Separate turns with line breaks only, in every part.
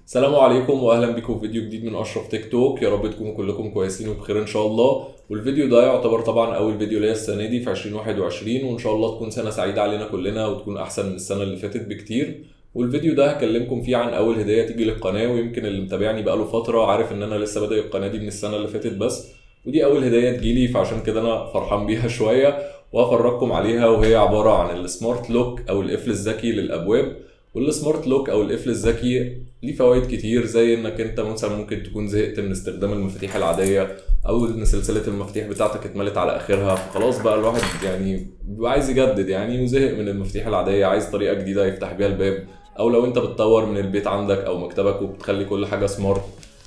السلام عليكم واهلا بكم في فيديو جديد من اشرف تيك توك يا رب تكونوا كلكم كويسين وبخير ان شاء الله والفيديو ده يعتبر طبعا اول فيديو ليا السنه دي في 2021 وان شاء الله تكون سنه سعيده علينا كلنا وتكون احسن من السنه اللي فاتت بكتير والفيديو ده هكلمكم فيه عن اول هديه تيجي للقناه ويمكن اللي متابعني بقاله فتره عارف ان انا لسه بادئ القناه دي من السنه اللي فاتت بس ودي اول هديه تجيلي فعشان كده انا فرحان بيها شويه وهفرجكم عليها وهي عباره عن السمارت لوك او القفل الذكي للابواب والسمارت لوك او القفل الذكي ليه فوائد كتير زي انك انت مثلا ممكن تكون زهقت من استخدام المفاتيح العاديه او ان سلسله المفاتيح بتاعتك اتملت على اخرها فخلاص بقى الواحد يعني بيبقى عايز يجدد يعني وزهق من المفاتيح العاديه عايز طريقه جديده يفتح بيها الباب او لو انت بتطور من البيت عندك او مكتبك وبتخلي كل حاجه سمارت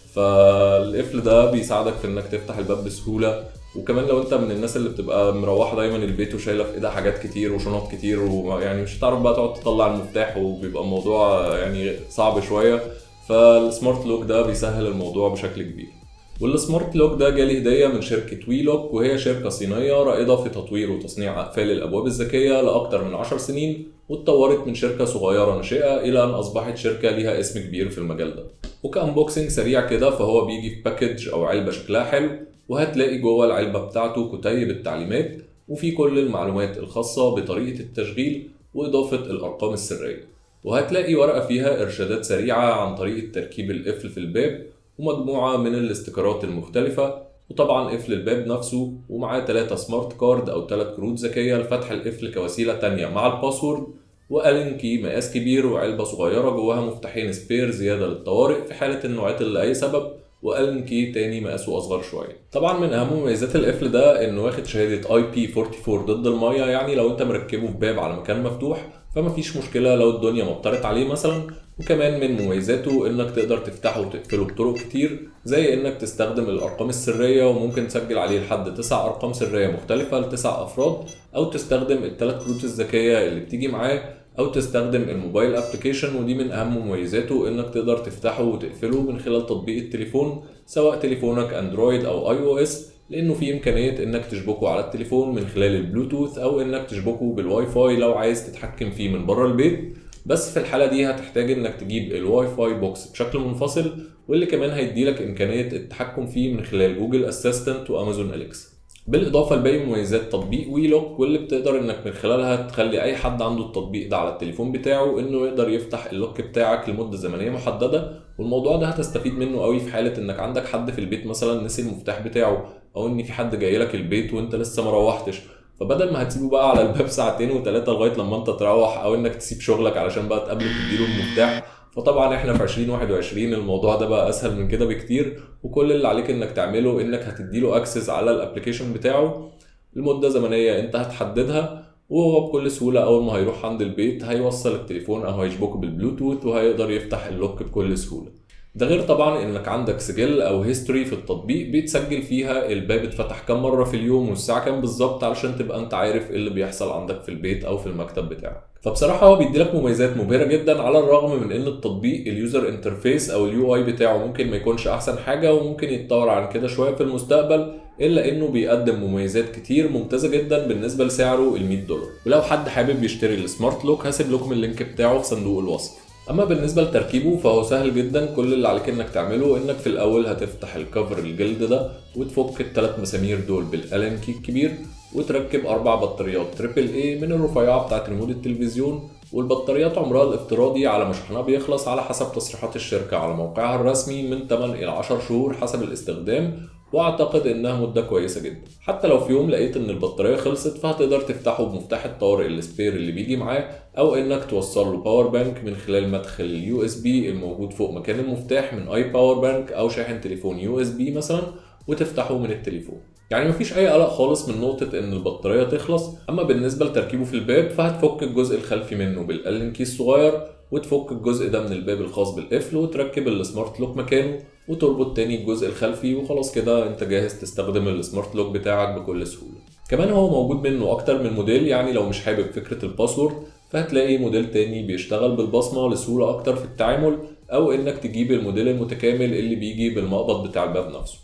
فالقفل ده بيساعدك في انك تفتح الباب بسهوله وكمان لو انت من الناس اللي بتبقى مروحه دايما البيت وشايله في ايدها حاجات كتير وشنط كتير ويعني مش هتعرف بقى تقعد تطلع المفتاح وبيبقى الموضوع يعني صعب شويه فالسمارت لوك ده بيسهل الموضوع بشكل كبير والسمارت لوك ده جالي هديه من شركه وي لوك وهي شركه صينيه رائده في تطوير وتصنيع اقفال الابواب الذكيه لاكثر من 10 سنين واتطورت من شركه صغيره ناشئه الى ان اصبحت شركه ليها اسم كبير في المجال ده وكانبوكسنج سريع كده فهو بيجي في باكج او علبه شكلها حلو وهتلاقي جوه العلبه بتاعته كتيب التعليمات وفي كل المعلومات الخاصه بطريقه التشغيل واضافه الارقام السريه وهتلاقي ورقه فيها ارشادات سريعه عن طريقه تركيب القفل في الباب ومجموعه من الاستيكرات المختلفه وطبعا قفل الباب نفسه ومعاه 3 سمارت كارد او 3 كروت ذكيه لفتح القفل كوسيله تانية مع الباسورد والين كي مقاس كبير وعلبه صغيره جواها مفتاحين سبير زياده للطوارئ في حاله النوعات اللي لاي سبب والين كي تاني مقاسه اصغر شويه طبعا من اهم مميزات القفل ده انه واخد شهاده اي بي 44 ضد الميه يعني لو انت مركبه في باب على مكان مفتوح فمفيش مشكله لو الدنيا مطرت عليه مثلا وكمان من مميزاته انك تقدر تفتحه وتقفله بطرق كتير زي انك تستخدم الارقام السريه وممكن تسجل عليه لحد تسع ارقام سريه مختلفه لتسع افراد او تستخدم الثلاث كروت الذكيه اللي بتيجي معاه او تستخدم الموبايل ابلكيشن ودي من اهم مميزاته انك تقدر تفتحه وتقفله من خلال تطبيق التليفون سواء تليفونك اندرويد او اي او اس لانه في امكانيه انك تشبكه على التليفون من خلال البلوتوث او انك تشبكه بالواي فاي لو عايز تتحكم فيه من بره البيت بس في الحاله دي هتحتاج انك تجيب الواي فاي بوكس بشكل منفصل واللي كمان هيديلك امكانيه التحكم فيه من خلال جوجل اسيستنت وامازون اليكس بالاضافه لباقي مميزات تطبيق ويلوك واللي بتقدر انك من خلالها تخلي اي حد عنده التطبيق ده على التليفون بتاعه انه يقدر يفتح اللوك بتاعك لمده زمنيه محدده والموضوع ده هتستفيد منه قوي في حاله انك عندك حد في البيت مثلا نسي المفتاح بتاعه او ان في حد جاي لك البيت وانت لسه ما روحتش فبدل ما هتسيبه بقى على الباب ساعتين وثلاثه لغايه لما انت تروح او انك تسيب شغلك علشان بقى تقابله تديله المفتاح فطبعا احنا في 2021 الموضوع ده بقى اسهل من كده بكتير وكل اللي عليك انك تعمله انك هتديله اكسس على الابلكيشن بتاعه لمده زمنيه انت هتحددها وهو بكل سهوله اول ما هيروح عند البيت هيوصل التليفون او هيشبكه بالبلوتوث وهيقدر يفتح اللوك بكل سهوله ده غير طبعا انك عندك سجل او هيستوري في التطبيق بيتسجل فيها الباب اتفتح كام مره في اليوم والساعه كام بالظبط علشان تبقى انت عارف ايه اللي بيحصل عندك في البيت او في المكتب بتاعك فبصراحه هو بيديلك مميزات مبهره جدا على الرغم من ان التطبيق اليوزر انترفيس او اليو اي بتاعه ممكن ما يكونش احسن حاجه وممكن يتطور عن كده شويه في المستقبل الا انه بيقدم مميزات كتير ممتازه جدا بالنسبه لسعره ال 100 دولار ولو حد حابب يشتري السمارت لوك هسيب لكم اللينك بتاعه في صندوق الوصف اما بالنسبه لتركيبه فهو سهل جدا كل اللي عليك انك تعمله انك في الاول هتفتح الكفر الجلد ده وتفك الثلاث مسامير دول بالالين كي الكبير وتركب اربع بطاريات تريبل اي من الرفيعه بتاعت ريموت التلفزيون والبطاريات عمرها الافتراضي على ما شحنها بيخلص على حسب تصريحات الشركه على موقعها الرسمي من 8 الى 10 شهور حسب الاستخدام واعتقد انها مده كويسه جدا حتى لو في يوم لقيت ان البطاريه خلصت فهتقدر تفتحه بمفتاح الطوارئ السبير اللي بيجي معاه او انك توصل له باور بانك من خلال مدخل اليو اس بي الموجود فوق مكان المفتاح من اي باور بانك او شاحن تليفون يو اس بي مثلا وتفتحه من التليفون يعني مفيش اي قلق خالص من نقطة ان البطارية تخلص اما بالنسبة لتركيبه في الباب فهتفك الجزء الخلفي منه بالالين كي الصغير وتفك الجزء ده من الباب الخاص بالقفل وتركب السمارت لوك مكانه وتربط تاني الجزء الخلفي وخلاص كده انت جاهز تستخدم السمارت لوك بتاعك بكل سهولة كمان هو موجود منه اكتر من موديل يعني لو مش حابب فكرة الباسورد فهتلاقي موديل تاني بيشتغل بالبصمة لسهولة اكتر في التعامل او انك تجيب الموديل المتكامل اللي بيجي بالمقبض بتاع الباب نفسه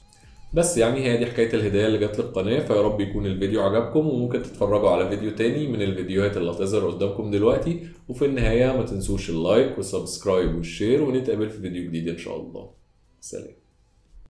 بس يعني هي دي حكايه الهدايا اللي جت للقناه فيا رب يكون الفيديو عجبكم وممكن تتفرجوا على فيديو تاني من الفيديوهات اللي هتظهر قدامكم دلوقتي وفي النهايه ما تنسوش اللايك والسبسكرايب والشير ونتقابل في فيديو جديد ان شاء الله سلام